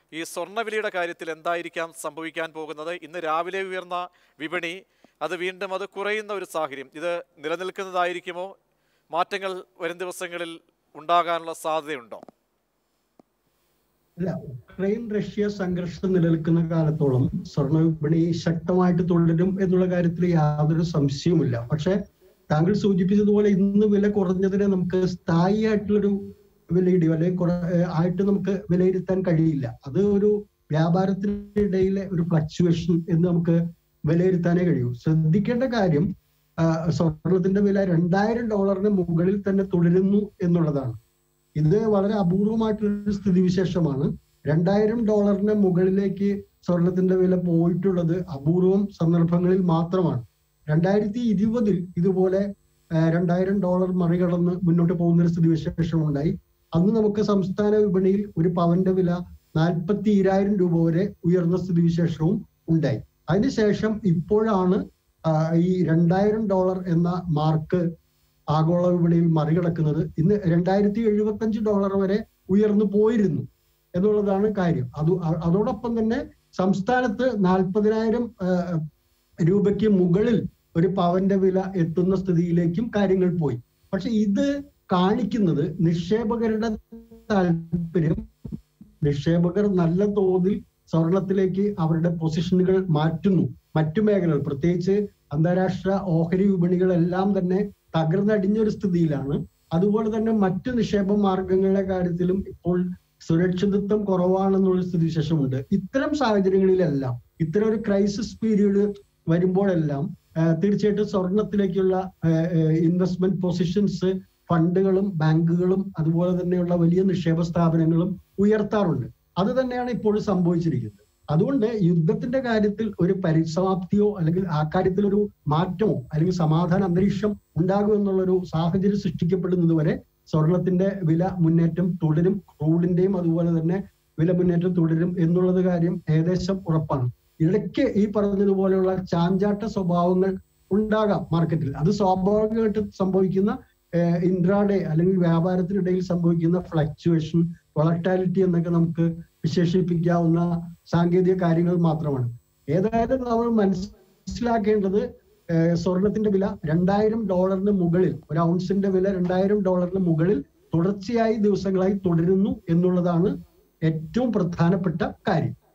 ഈ സ്വർണ്ണവിലയുടെ കാര്യത്തിൽ എന്തായിരിക്കാം സംഭവിക്കാൻ പോകുന്നത് ഇന്ന് രാവിലെ ഉയർന്ന വിപണി അത് വീണ്ടും അത് കുറയുന്ന ഒരു സാഹചര്യം ഇത് നിലനിൽക്കുന്നതായിരിക്കുമോ മാറ്റങ്ങൾ വരും ദിവസങ്ങളിൽ ഉണ്ടാകാനുള്ള സാധ്യതയുണ്ടോ അല്ല ഉക്രൈൻ റഷ്യ സംഘർഷം നിലനിൽക്കുന്ന കാലത്തോളം സ്വർണ്ണ വിപണി ശക്തമായിട്ട് തുടരും എന്നുള്ള കാര്യത്തിൽ യാതൊരു സംശയവുമില്ല പക്ഷെ താങ്കൾ സൂചിപ്പിച്ചതുപോലെ ഇന്ന് വില കുറഞ്ഞതിനെ നമുക്ക് സ്ഥായി ആയിട്ടുള്ളൊരു വിലയിടിയോ അല്ലെങ്കിൽ കുറ- ഏഹ് ആയിട്ട് നമുക്ക് വിലയിരുത്താൻ കഴിയില്ല അത് ഒരു വ്യാപാരത്തിനിടയിലെ ഒരു ഫ്ലക്ച്വേഷൻ എന്ന് നമുക്ക് വിലയിരുത്താനേ കഴിയൂ ശ്രദ്ധിക്കേണ്ട കാര്യം ആ, സ്വർണത്തിന്റെ വില രണ്ടായിരം ഡോളറിന് മുകളിൽ തന്നെ തുടരുന്നു എന്നുള്ളതാണ് ഇത് വളരെ അപൂർവമായിട്ടുള്ള സ്ഥിതിവിശേഷമാണ് രണ്ടായിരം ഡോളറിന് മുകളിലേക്ക് സ്വർണത്തിന്റെ വില പോയിട്ടുള്ളത് അപൂർവം സന്ദർഭങ്ങളിൽ മാത്രമാണ് രണ്ടായിരത്തി ഇരുപതിൽ ഇതുപോലെ ആ, രണ്ടായിരം ഡോളർ മറികടന്ന് മുന്നോട്ട് പോകുന്ന ഒരു സ്ഥിതിവിശേഷം ഉണ്ടായി അന്ന് നമുക്ക് സംസ്ഥാന വിപണിയിൽ ഒരു പവന്റെ വില നാൽപ്പത്തി ഇരായിരം രൂപ വരെ ഉയർന്ന സ്ഥിതിവിശേഷവും ഉണ്ടായി അതിനുശേഷം ഇപ്പോഴാണ് ആ, ഈ രണ്ടായിരം ഡോളർ എന്ന മാർക്ക് ആഗോള വിപണിയിൽ മറികടക്കുന്നത് ഇന്ന് രണ്ടായിരത്തി എഴുപത്തി അഞ്ച് ഡോളർ വരെ ഉയർന്നു പോയിരുന്നു എന്നുള്ളതാണ് കാര്യം അത് അ- അതോടൊപ്പം തന്നെ സംസ്ഥാനത്ത് നാൽപ്പതിനായിരം രൂപയ്ക്ക് മുകളിൽ ഒരു പവന്റെ വില എത്തുന്ന സ്ഥിതിയിലേക്കും കാര്യങ്ങൾ പോയി പക്ഷെ ഇത് കാണിക്കുന്നത് നിക്ഷേപകരുടെ താല്പര്യം നിക്ഷേപകർ നല്ല തോതിൽ സ്വർണത്തിലേക്ക് അവരുടെ പൊസിഷനുകൾ മാറ്റുന്നു മറ്റു മേഖലകൾ പ്രത്യേകിച്ച് അന്താരാഷ്ട്ര ഓഹരി വിപണികളെല്ലാം തന്നെ തകർന്നടിഞ്ഞൊരു സ്ഥിതിയിലാണ് അതുപോലെ തന്നെ മറ്റു നിക്ഷേപ മാർഗങ്ങളുടെ കാര്യത്തിലും ഇപ്പോൾ സുരക്ഷിതത്വം കുറവാണെന്നുള്ള സ്ഥിതിവിശേഷമുണ്ട് ഇത്തരം സാഹചര്യങ്ങളിലെല്ലാം ഇത്തരം ഒരു ക്രൈസിസ് പീരീഡ് വരുമ്പോഴെല്ലാം ആ, തീർച്ചയായിട്ടും സ്വർണത്തിലേക്കുള്ള ഇൻവെസ്റ്റ്മെന്റ് പൊസിഷൻസ് ഫണ്ടുകളും ബാങ്കുകളും അതുപോലെ തന്നെയുള്ള വലിയ നിക്ഷേപ സ്ഥാപനങ്ങളും ഉയർത്താറുണ്ട് അത് തന്നെയാണ് ഇപ്പോൾ സംഭവിച്ചിരിക്കുന്നത് അതുകൊണ്ട് യുദ്ധത്തിന്റെ കാര്യത്തിൽ ഒരു പരിസമാപ്തിയോ അല്ലെങ്കിൽ ആ കാര്യത്തിൽ ഒരു മാറ്റമോ അല്ലെങ്കിൽ സമാധാന അന്തരീക്ഷം ഉണ്ടാകും എന്നുള്ളൊരു സാഹചര്യം സൃഷ്ടിക്കപ്പെടുന്നത് വരെ സ്വർണത്തിന്റെ വില മുന്നേറ്റം തുടരും ക്രൂഡിന്റെയും അതുപോലെ തന്നെ വില മുന്നേറ്റം തുടരും എന്നുള്ളത് കാര്യം ഏകദേശം ഉറപ്പാണ് ഇടയ്ക്ക് ഈ പറഞ്ഞതുപോലെയുള്ള ചാഞ്ചാട്ട സ്വഭാവങ്ങൾ ഉണ്ടാകാം മാർക്കറ്റിൽ അത് സ്വാഭാവികമായിട്ട് സംഭവിക്കുന്ന ഇൻട്രാഡേ അല്ലെങ്കിൽ വ്യാപാരത്തിനിടയിൽ സംഭവിക്കുന്ന ഫ്ലക്ച്വേഷൻ വളറ്റാലിറ്റി എന്നൊക്കെ നമുക്ക് വിശേഷിപ്പിക്കാവുന്ന സാങ്കേതിക കാര്യങ്ങൾ മാത്രമാണ് ഏതായാലും നമ്മൾ മനസ്സിലാക്കേണ്ടത് ഏഹ് സ്വർണത്തിന്റെ വില രണ്ടായിരം ഡോളറിന് മുകളിൽ ഒരു ഔൺസിന്റെ വില രണ്ടായിരം ഡോളറിന് മുകളിൽ തുടർച്ചയായി ദിവസങ്ങളായി തുടരുന്നു എന്നുള്ളതാണ് ഏറ്റവും പ്രധാനപ്പെട്ട കാര്യം